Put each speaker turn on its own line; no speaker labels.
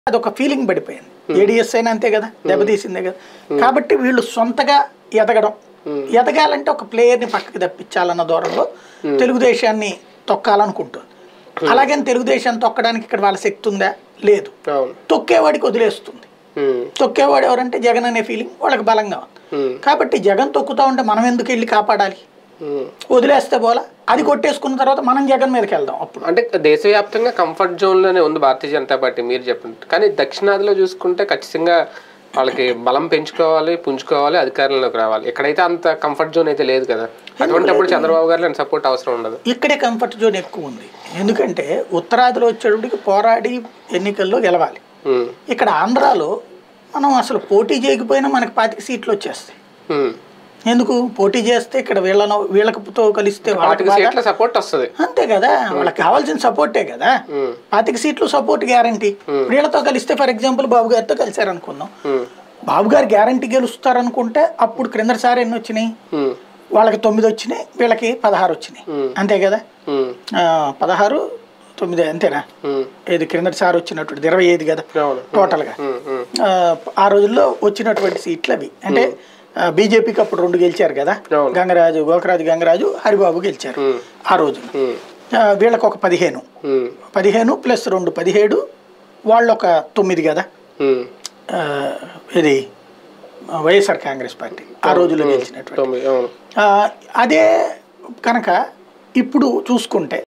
అదొక ఫీలింగ్ పడిపోయింది ఏడిఎస్ అయినా అంతే కదా దెబ్బతీసిందే కదా కాబట్టి వీళ్ళు సొంతగా ఎదగడం ఎదగాలంటే ఒక ప్లేయర్ని పక్కకి తప్పించాలన్న దూరంలో తెలుగుదేశాన్ని తొక్కాలనుకుంటుంది అలాగని తెలుగుదేశం తొక్కడానికి ఇక్కడ వాళ్ళ శక్తి ఉందా లేదు
అవును
తొక్కేవాడికి వదిలేస్తుంది
ఉమ్,
తొక్కేవాడు ఎవరంటే జగన్ అనే ఫీలింగ్ వాళ్ళకి బలంగా ఉంది
ఉమ్,
కాబట్టి జగన్ తొక్కుతా ఉంటే మనం ఎందుకు వెళ్ళి కాపాడాలి
ఉమ్.
వదిలేస్తే పోలా అది కొట్టేసుకున్న తర్వాత మనం జగన్ మీదకి వెళ్దాం అప్పుడు
అంటే దేశవ్యాప్తంగా కంఫర్ట్ జోన్ లోనే ఉంది భారతీయ జనతా పార్టీ మీరు చెప్పినట్టు కానీ దక్షిణాదిలో చూసుకుంటే ఖచ్చితంగా వాళ్ళకి బలం పెంచుకోవాలి పుంజుకోవాలి అధికారంలోకి రావాలి ఎక్కడైతే అంత కంఫర్ట్ జోన్ అయితే లేదు కదా అటువంటిప్పుడు చంద్రబాబు గారు సపోర్ట్ అవసరం ఉండదు
ఇక్కడే కంఫర్ట్ జోన్ ఎక్కువ ఉంది ఎందుకంటే ఉత్తరాదిలో వచ్చేటప్పటికి పోరాడి ఎన్నికల్లో గెలవాలి
ఉమ్,
ఇక్కడ ఆంధ్రాలో మనం అసలు పోటీ చేయకపోయినా మనకి పాతిక సీట్లు వచ్చేస్తాయి
ఉమ్.
ఎందుకు పోటీ చేస్తే ఇక్కడ వీళ్ళను వీళ్ళతో కలిస్తే వాళ్ళకి
పాతిక
బాగా
సీట్ల సపోర్ట్ వస్తుంది
అంతే కదా వాళ్ళకి కావాల్సిన సపోర్టే కదా
ఉమ్,
పాతిక సీట్లు సపోర్ట్ గ్యారంటీ వీళ్ళతో కలిస్తే ఫర్ ఎగ్జాంపుల్ బాబు గారితో కలిశారు అనుకుందాం
ఉమ్,
బాబు గారు గ్యారంటీ గెలుస్తారనుకుంటే అప్పుడు క్రిందసారి ఎన్ని వచ్చినాయి
ఉమ్,
వాళ్ళకి తొమ్మిది వచ్చినాయి వీళ్ళకి పదహారు వచ్చినాయి
Hmm.
అంతే కదా
ఉమ్,
ఆ, పదహారు తొమ్మిది అంతేనా
ఉమ్.
ఏది క్రిందటిసారి వచ్చినటువంటి ఇరవై ఐదు కదా
అవును
టోటల్గా
ఉమ్, ఉమ్,
ఆ, ఆ రోజుల్లో వచ్చినటువంటి సీట్లు అవి అంటే ఆ, బీజేపీకి అప్పుడు రెండు గెలిచారు కదా
అవును.
గంగరాజు గోకరాజు గంగరాజు హరిబాబు గెలిచారు
ఉమ్,
ఆ రోజు
ఉమ్,
ఆ, వీళ్ళకి ఒక పదిహేను
ఉమ్,
పదిహేను ప్లస్ రెండు పదిహేడు వాళ్ళు ఒక తొమ్మిది కదా
ఉమ్.
ఆ, ఇది ఆ, వైఎస్ఆర్ కాంగ్రెస్ పార్టీ ఆ రోజుల్లో గెలిచినటువంటి
తొమ్మిది అవును
ఆ, అదే కనుక ఇప్పుడు చూసుకుంటే